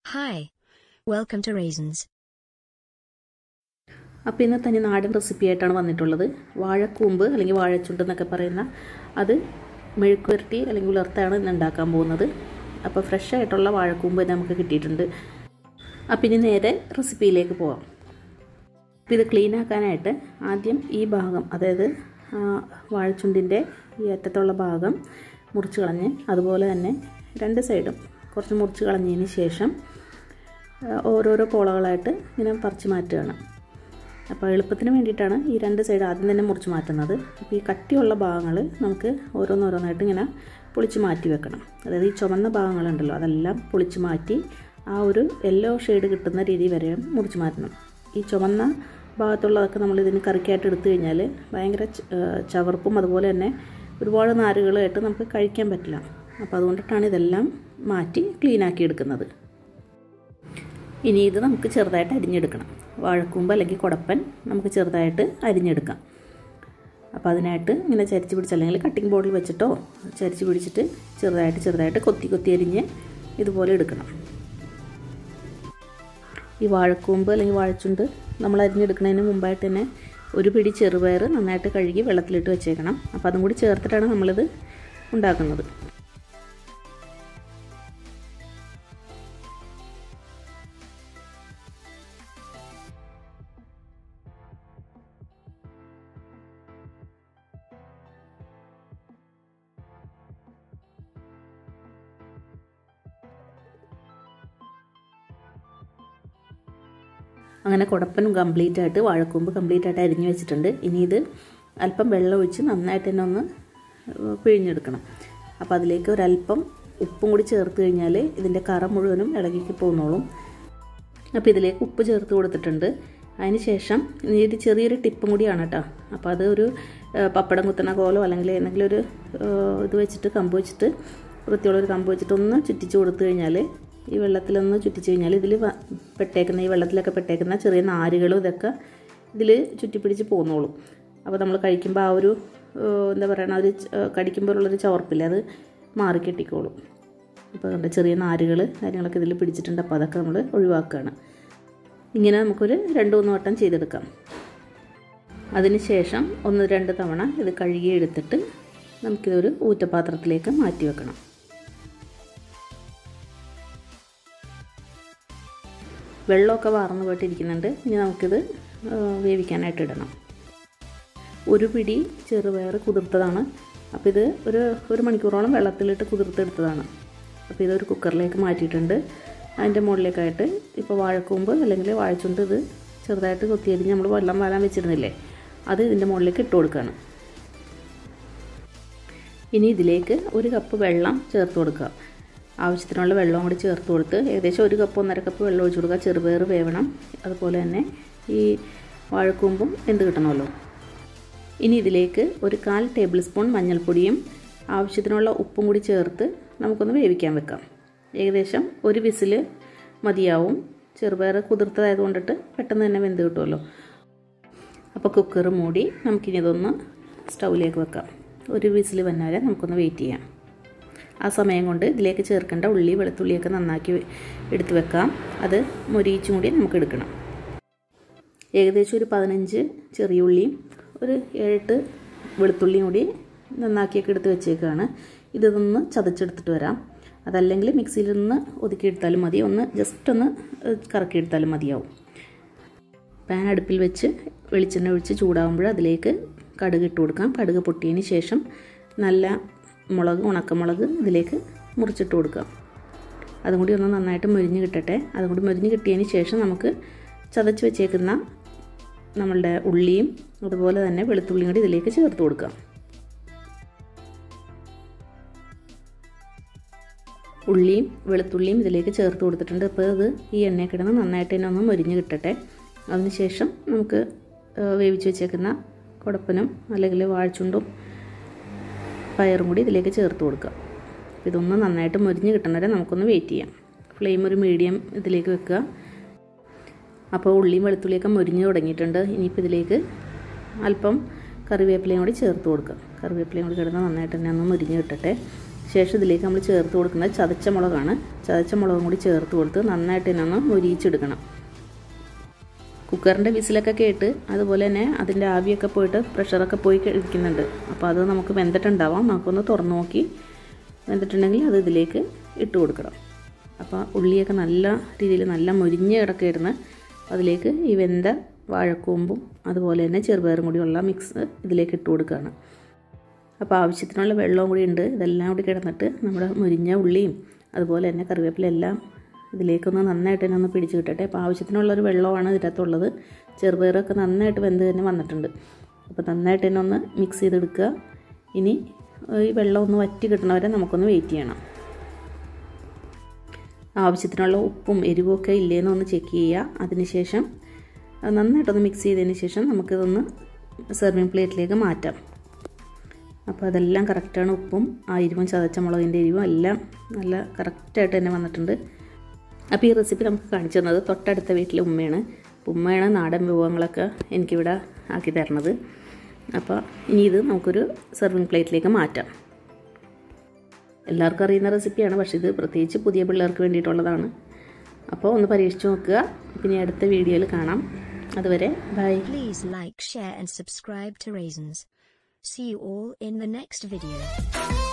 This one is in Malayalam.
Hi. Welcome to Raisins. അപ്പോൾ ഇന്ന് തനി നാടൻ റെസിപ്പി ആയിട്ടാണ് വന്നിട്ടുള്ളത് വാഴക്കൂമ്പ് അല്ലെങ്കിൽ വാഴച്ചുണ്ട് എന്നൊക്കെ പറയുന്ന അത് മെഴുക്കുവരട്ടി അല്ലെങ്കിൽ ഉലർത്താണ് ഇന്ന് ഉണ്ടാക്കാൻ പോകുന്നത് അപ്പോൾ ഫ്രഷ് ആയിട്ടുള്ള വാഴക്കൂമ്പ് തന്നെ നമുക്ക് കിട്ടിയിട്ടുണ്ട് അപ്പോൾ ഇനി നേരെ റെസിപ്പിയിലേക്ക് പോവാം അപ്പോൾ ഇത് ക്ലീൻ ആക്കാനായിട്ട് ആദ്യം ഈ ഭാഗം അതായത് വാഴച്ചുണ്ടിൻ്റെ ഈ അറ്റത്തുള്ള ഭാഗം മുറിച്ച് കളഞ്ഞ് അതുപോലെ തന്നെ രണ്ട് സൈഡും കുറച്ച് മുറിച്ച് കളഞ്ഞതിന് ശേഷം ഓരോരോ പോളകളായിട്ട് ഇങ്ങനെ പറിച്ച് മാറ്റുകയാണ് അപ്പോൾ എളുപ്പത്തിന് വേണ്ടിയിട്ടാണ് ഈ രണ്ട് സൈഡ് ആദ്യം തന്നെ മുറിച്ച് മാറ്റുന്നത് അപ്പോൾ ഈ കട്ടിയുള്ള ഭാഗങ്ങൾ നമുക്ക് ഓരോന്നോരോന്നായിട്ട് ഇങ്ങനെ പൊളിച്ച് മാറ്റി വെക്കണം അതായത് ഈ ചുവന്ന ഭാഗങ്ങളുണ്ടല്ലോ അതെല്ലാം പൊളിച്ച് മാറ്റി ആ ഒരു യെല്ലോ ഷെയ്ഡ് കിട്ടുന്ന രീതി വരെ മുറിച്ച് മാറ്റണം ഈ ചുവന്ന ഭാഗത്തുള്ളതൊക്കെ നമ്മൾ ഇതിന് കറിക്കായിട്ട് എടുത്തു കഴിഞ്ഞാൽ ഭയങ്കര ചവർപ്പും അതുപോലെ തന്നെ ഒരുപാട് നാരുകളായിട്ട് നമുക്ക് കഴിക്കാൻ പറ്റില്ല അപ്പോൾ അതുകൊണ്ടിട്ടാണ് ഇതെല്ലാം മാറ്റി ക്ലീനാക്കി എടുക്കുന്നത് ഇനി ഇത് നമുക്ക് ചെറുതായിട്ട് അരിഞ്ഞെടുക്കണം വാഴക്കൂമ്പ് അല്ലെങ്കിൽ കുടപ്പൻ നമുക്ക് ചെറുതായിട്ട് അരിഞ്ഞെടുക്കാം അപ്പോൾ അതിനായിട്ട് ഇങ്ങനെ ചരിച്ച് പിടിച്ച് അല്ലെങ്കിൽ കട്ടിംഗ് ബോർഡിൽ വെച്ചിട്ടോ ചരിച്ച് പിടിച്ചിട്ട് ചെറുതായിട്ട് ചെറുതായിട്ട് കൊത്തി കൊത്തി അരിഞ്ഞ് ഇതുപോലെ എടുക്കണം ഈ വാഴക്കൂമ്പ് അല്ലെങ്കിൽ വാഴച്ചുണ്ട് നമ്മൾ അരിഞ്ഞെടുക്കുന്നതിന് മുമ്പായിട്ട് തന്നെ ഒരു പിടി ചെറുപയർ നന്നായിട്ട് കഴുകി വെള്ളത്തിലിട്ട് വെച്ചേക്കണം അപ്പോൾ അതും കൂടി ചേർത്തിട്ടാണ് നമ്മളിത് ഉണ്ടാക്കുന്നത് അങ്ങനെ കുടപ്പനും കംപ്ലീറ്റ് ആയിട്ട് വാഴക്കൂമ്പ് കംപ്ലീറ്റ് ആയിട്ട് അരിഞ്ഞു വെച്ചിട്ടുണ്ട് ഇനി ഇത് അല്പം വെള്ളം ഒഴിച്ച് നന്നായിട്ട് തന്നെ ഒന്ന് പിഴിഞ്ഞെടുക്കണം അപ്പോൾ അതിലേക്ക് ഒരല്പം ഉപ്പും കൂടി ചേർത്ത് കഴിഞ്ഞാൽ ഇതിൻ്റെ കറ മുഴുവനും ഇളകിക്ക് പോന്നോളും അപ്പോൾ ഇതിലേക്ക് ഉപ്പ് ചേർത്ത് കൊടുത്തിട്ടുണ്ട് അതിന് ശേഷം ഇത് ചെറിയൊരു ടിപ്പും കൂടിയാണ് കേട്ടോ അപ്പോൾ അത് ഒരു പപ്പടം കുത്തണ കോലോ അല്ലെങ്കിൽ എന്തെങ്കിലും ഒരു ഇത് വെച്ചിട്ട് കമ്പ് വെച്ചിട്ട് വൃത്തിയുള്ളൊരു കമ്പ് വെച്ചിട്ട് ഒന്ന് ചുറ്റിച്ച് കൊടുത്തു കഴിഞ്ഞാൽ ഈ വെള്ളത്തിലൊന്ന് ചുറ്റിച്ച് കഴിഞ്ഞാൽ ഇതിൽ പെട്ടേക്കുന്ന ഈ വെള്ളത്തിലൊക്കെ പെട്ടേക്കുന്ന ചെറിയ നാരുകളും ഇതൊക്കെ ഇതിൽ ചുറ്റിപ്പിടിച്ച് പോന്നോളും അപ്പോൾ നമ്മൾ കഴിക്കുമ്പോൾ ആ ഒരു എന്താ പറയുക ഒരു കടിക്കുമ്പോഴുള്ളൊരു ചവർപ്പില്ല അത് മാറിക്കെട്ടിക്കോളും അപ്പോൾ അതുകൊണ്ട് ചെറിയ നാരുകൾ കാര്യങ്ങളൊക്കെ ഇതിൽ പിടിച്ചിട്ടുണ്ട് അപ്പോൾ അതൊക്കെ നമ്മൾ ഒഴിവാക്കുകയാണ് ഇങ്ങനെ നമുക്കൊരു രണ്ട് മൂന്ന് വട്ടം ചെയ്തെടുക്കാം അതിന് ശേഷം ഒന്ന് രണ്ട് തവണ ഇത് കഴുകി എടുത്തിട്ട് നമുക്കിതൊരു ഊറ്റപാത്രത്തിലേക്ക് മാറ്റി വെക്കണം വെള്ളമൊക്കെ വാർന്നു പോയിട്ടിരിക്കുന്നുണ്ട് ഇനി നമുക്കിത് വേവിക്കാനായിട്ട് ഇടണം ഒരു പിടി ചെറുപയർ കുതിർത്തതാണ് അപ്പോൾ ഇത് ഒരു ഒരു മണിക്കൂറോളം വെള്ളത്തിലിട്ട് കുതിർത്തെടുത്തതാണ് അപ്പോൾ ഇതൊരു കുക്കറിലേക്ക് മാറ്റിയിട്ടുണ്ട് അതിൻ്റെ മുകളിലേക്കായിട്ട് ഇപ്പോൾ വാഴക്കൂമ്പ് അല്ലെങ്കിൽ വാഴച്ചുണ്ട് ഇത് ചെറുതായിട്ട് കൊത്തിയരിഞ്ഞ് നമ്മൾ വെള്ളം വാലാൻ വെച്ചിരുന്നില്ലേ അത് ഇതിൻ്റെ മുകളിലേക്ക് ഇട്ട് കൊടുക്കുകയാണ് ഇനി ഇതിലേക്ക് ഒരു കപ്പ് വെള്ളം ചേർത്ത് കൊടുക്കുക ആവശ്യത്തിനുള്ള വെള്ളവും കൂടി ചേർത്ത് കൊടുത്ത് ഏകദേശം ഒരു കപ്പ് ഒന്നര കപ്പ് വെള്ളം ഒഴിച്ചു കൊടുക്കുക ചെറുപയർ വേവണം അതുപോലെ തന്നെ ഈ വാഴക്കൂമ്പും എന്ത് കിട്ടണമല്ലോ ഇനി ഇതിലേക്ക് ഒരു കാൽ ടേബിൾ സ്പൂൺ മഞ്ഞൾപ്പൊടിയും ആവശ്യത്തിനുള്ള ഉപ്പും കൂടി ചേർത്ത് നമുക്കൊന്ന് വേവിക്കാൻ വെക്കാം ഏകദേശം ഒരു വിസിൽ മതിയാവും ചെറുപയർ കുതിർത്തതായത് കൊണ്ടിട്ട് പെട്ടെന്ന് തന്നെ വെന്ത് കിട്ടുമല്ലോ അപ്പോൾ കുക്കർ മൂടി നമുക്കിനി ഇതൊന്ന് സ്റ്റൗവിലേക്ക് വെക്കാം ഒരു വിസിൽ വന്നാൽ നമുക്കൊന്ന് വെയിറ്റ് ചെയ്യാം ആ സമയം കൊണ്ട് ഇതിലേക്ക് ചേർക്കേണ്ട ഉള്ളി വെളുത്തുള്ളിയൊക്കെ നന്നാക്കി എടുത്ത് വെക്കാം അത് മൊരിയിച്ചും കൂടി നമുക്ക് എടുക്കണം ഏകദേശം ഒരു പതിനഞ്ച് ചെറിയ ഉള്ളിയും ഒരു ഏഴെട്ട് വെളുത്തുള്ളിയും കൂടി നന്നാക്കിയൊക്കെ എടുത്ത് വെച്ചേക്കാണ് ഇതൊന്ന് ചതച്ചെടുത്തിട്ട് വരാം അതല്ലെങ്കിൽ മിക്സിയിൽ നിന്ന് ഒതുക്കിയെടുത്താലും മതി ഒന്ന് ജസ്റ്റ് ഒന്ന് കറക്കിയെടുത്താലും മതിയാവും പാൻ അടുപ്പിൽ വെച്ച് വെളിച്ചെണ്ണ ഒഴിച്ച് ചൂടാകുമ്പോൾ അതിലേക്ക് കടുക് ഇട്ട് കൊടുക്കാം കടുക് പൊട്ടിയതിന് ശേഷം നല്ല മുളക് ഉണക്കമുളക് ഇതിലേക്ക് മുറിച്ചിട്ട് കൊടുക്കാം അതും കൂടി ഒന്ന് നന്നായിട്ട് മൊരിഞ്ഞ് കിട്ടട്ടെ അതും കൂടി മൊരിഞ്ഞ് കിട്ടിയതിന് ശേഷം നമുക്ക് ചതച്ച് വെച്ചേക്കുന്ന നമ്മളുടെ ഉള്ളിയും അതുപോലെ തന്നെ വെളുത്തുള്ളിയും കൂടി ഇതിലേക്ക് ചേർത്ത് കൊടുക്കാം ഉള്ളിയും വെളുത്തുള്ളിയും ഇതിലേക്ക് ചേർത്ത് കൊടുത്തിട്ടുണ്ട് അപ്പോൾ അത് ഈ എണ്ണയിൽ കിടന്ന് നന്നായിട്ട് തന്നെ ഒന്ന് മൊരിഞ്ഞ് കിട്ടട്ടെ അതിനുശേഷം നമുക്ക് വേവിച്ച് വെച്ചേക്കുന്ന കുടപ്പനും അല്ലെങ്കിൽ വാഴച്ചുണ്ടും പയറും കൂടി ഇതിലേക്ക് ചേർത്ത് കൊടുക്കുക ഇതൊന്ന് നന്നായിട്ട് മുരിഞ്ഞ് കിട്ടുന്നവരെ നമുക്കൊന്ന് വെയിറ്റ് ചെയ്യാം ഫ്ലെയിം ഒരു മീഡിയം ഇതിലേക്ക് വെക്കുക അപ്പോൾ ഉള്ളിയും വെളുത്തുള്ളിയൊക്കെ മുരിഞ്ഞ് തുടങ്ങിയിട്ടുണ്ട് ഇനിയിപ്പോൾ ഇതിലേക്ക് അല്പം കറിവേപ്പിലയും കൂടി ചേർത്ത് കൊടുക്കുക കറിവേപ്പിലയും കൂടി കിടന്ന് നന്നായിട്ട് തന്നെ ഒന്ന് മുരിഞ്ഞ് കിട്ടട്ടെ ശേഷം ഇതിലേക്ക് നമ്മൾ ചേർത്ത് കൊടുക്കുന്നത് ചതച്ച മുളകാണ് ചതച്ച മുളകും കൂടി ചേർത്ത് കൊടുത്ത് നന്നായിട്ട് തന്നെ ഒന്ന് മൊരിയിച്ചെടുക്കണം കുക്കറിൻ്റെ വിസിലൊക്കെ കേട്ട് അതുപോലെ തന്നെ അതിൻ്റെ ആവിയൊക്കെ പോയിട്ട് പ്രഷറൊക്കെ പോയി ഇരിക്കുന്നുണ്ട് അപ്പോൾ അത് നമുക്ക് വെന്തിട്ടുണ്ടാവാം നമുക്കൊന്ന് തുറന്നു നോക്കി വെന്തിട്ടുണ്ടെങ്കിൽ അത് ഇതിലേക്ക് ഇട്ട് കൊടുക്കണം അപ്പോൾ ഉള്ളിയൊക്കെ നല്ല രീതിയിൽ നല്ല മുരിഞ്ഞ് കിടക്കായിരുന്നു അതിലേക്ക് ഈ വെന്ത വാഴക്കൂമ്പും അതുപോലെ തന്നെ ചെറുപയറും കൂടിയുള്ള മിക്സ് ഇതിലേക്ക് ഇട്ട് കൊടുക്കുകയാണ് അപ്പോൾ ആവശ്യത്തിനുള്ള വെള്ളവും കൂടി ഉണ്ട് ഇതെല്ലാം കൂടി കിടന്നിട്ട് നമ്മുടെ മുരിഞ്ഞ ഉള്ളിയും അതുപോലെ തന്നെ കറിവേപ്പിലെല്ലാം ഇതിലേക്കൊന്ന് നന്നായിട്ട് തന്നെ ഒന്ന് പിടിച്ച് കിട്ടട്ടെ അപ്പോൾ ആവശ്യത്തിനുള്ളൊരു വെള്ളമാണ് ഇതിനകത്തുള്ളത് ചെറുപയറൊക്കെ നന്നായിട്ട് വെന്ത് തന്നെ വന്നിട്ടുണ്ട് അപ്പോൾ നന്നായിട്ട് തന്നെ ഒന്ന് മിക്സ് ചെയ്തെടുക്കുക ഇനി ഈ വെള്ളം ഒന്ന് വറ്റി കിട്ടണവരെ നമുക്കൊന്ന് വെയിറ്റ് ചെയ്യണം ആവശ്യത്തിനുള്ള ഉപ്പും എരിവും ഒക്കെ ഇല്ലേന്ന് ഒന്ന് ചെക്ക് ചെയ്യുക അതിനുശേഷം നന്നായിട്ടൊന്ന് മിക്സ് ചെയ്തതിന് ശേഷം നമുക്കിതൊന്ന് സെർവിങ് പ്ലേറ്റിലേക്ക് മാറ്റാം അപ്പോൾ അതെല്ലാം കറക്റ്റാണ് ഉപ്പും ആ എരിവും ചതച്ച മുളകിൻ്റെ എരിവും എല്ലാം നല്ല കറക്റ്റായിട്ട് തന്നെ വന്നിട്ടുണ്ട് അപ്പോൾ ഈ റെസിപ്പി നമുക്ക് കാണിച്ചു തന്നത് തൊട്ടടുത്ത വീട്ടിലെ ഉമ്മയാണ് അപ്പോൾ ഉമ്മയാണ് നാടൻ വിഭവങ്ങളൊക്കെ എനിക്കിവിടെ ആക്കി തരണത് അപ്പോൾ ഇനി ഇത് നമുക്കൊരു സെർവിങ് പ്ലേറ്റിലേക്ക് മാറ്റാം എല്ലാവർക്കും അറിയുന്ന റെസിപ്പിയാണ് പക്ഷേ ഇത് പ്രത്യേകിച്ച് പുതിയ പിള്ളേർക്ക് വേണ്ടിയിട്ടുള്ളതാണ് അപ്പോൾ ഒന്ന് പരീക്ഷിച്ച് നോക്കുക പിന്നെ അടുത്ത വീഡിയോയിൽ കാണാം അതുവരെ bye Please like, share and subscribe to Raisins. See you all in the next video.